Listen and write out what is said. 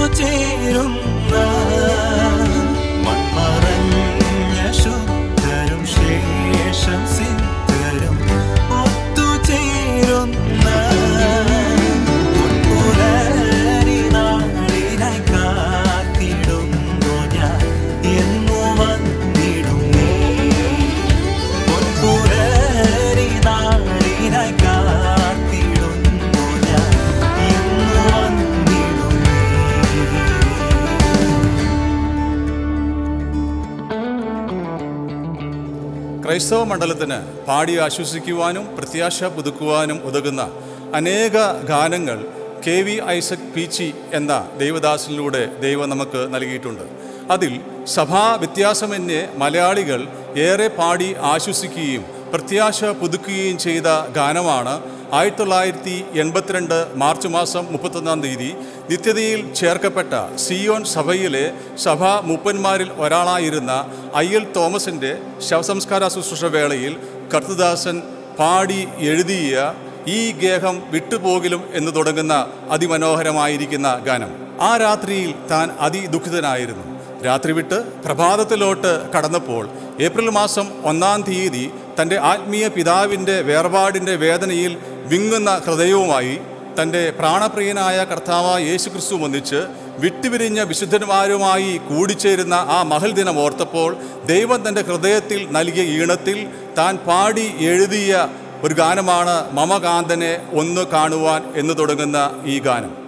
ഒത്തുചേരുന്ന മൺമറഞ്ഞ ശുദ്ധരും ശേഷം സിദ്ധരും ഒത്തുചേരുന്ന പൊൻപുലരി നാളിനായി കാത്തിടുന്നു ഞാൻ എന്നു വന്നിടും നീ പൊൻപുലരി നാളിനായി കാത്തിടുന്നു ഞാൻ എന്നു വന്നിടും നീ ക്രൈസ്തവ മണ്ഡലത്തിന് പാടി ആശ്വസിക്കുവാനും പ്രത്യാശ പുതുക്കുവാനും ഉതകുന്ന അനേക ഗാനങ്ങൾ കെ വി ഐസക് പീച്ചി എന്ന ദൈവദാസനിലൂടെ ദൈവം നമുക്ക് നൽകിയിട്ടുണ്ട് അതിൽ സഭാ വ്യത്യാസമന്യേ മലയാളികൾ ഏറെ പാടി ആശ്വസിക്കുകയും പ്രത്യാശ പുതുക്കുകയും ചെയ്ത ഗാനമാണ് ആയിരത്തി തൊള്ളായിരത്തി എൺപത്തിരണ്ട് മാർച്ച് മാസം മുപ്പത്തൊന്നാം തീയതി നിത്യതയിൽ ചേർക്കപ്പെട്ട സിയോൺ സഭയിലെ സഭാ മൂപ്പന്മാരിൽ ഒരാളായിരുന്ന ഐ എൽ തോമസിൻ്റെ ശവസംസ്കാര ശുശ്രൂഷ വേളയിൽ കർത്തദാസൻ പാടി എഴുതിയ ഈ ഗേഹം വിട്ടുപോകിലും എന്ന് തുടങ്ങുന്ന അതിമനോഹരമായിരിക്കുന്ന ഗാനം ആ രാത്രിയിൽ താൻ അതിദുഃഖിതനായിരുന്നു രാത്രി വിട്ട് പ്രഭാതത്തിലോട്ട് കടന്നപ്പോൾ ഏപ്രിൽ മാസം ഒന്നാം തീയതി തൻ്റെ ആത്മീയ പിതാവിൻ്റെ വേർപാടിൻ്റെ വേദനയിൽ വിങ്ങുന്ന ഹൃദയവുമായി തൻ്റെ പ്രാണപ്രിയനായ കർത്താവായ യേശു ക്രിസ്തു ഒന്നിച്ച് വിട്ടുപിരിഞ്ഞ വിശുദ്ധന്മാരുമായി കൂടിച്ചേരുന്ന ആ മഹൽ ദിനം ഓർത്തപ്പോൾ ദൈവം തൻ്റെ ഹൃദയത്തിൽ നൽകിയ ഈണത്തിൽ താൻ പാടി എഴുതിയ ഒരു ഗാനമാണ് മമകാന്തനെ ഒന്ന് കാണുവാൻ എന്ന് തുടങ്ങുന്ന ഈ ഗാനം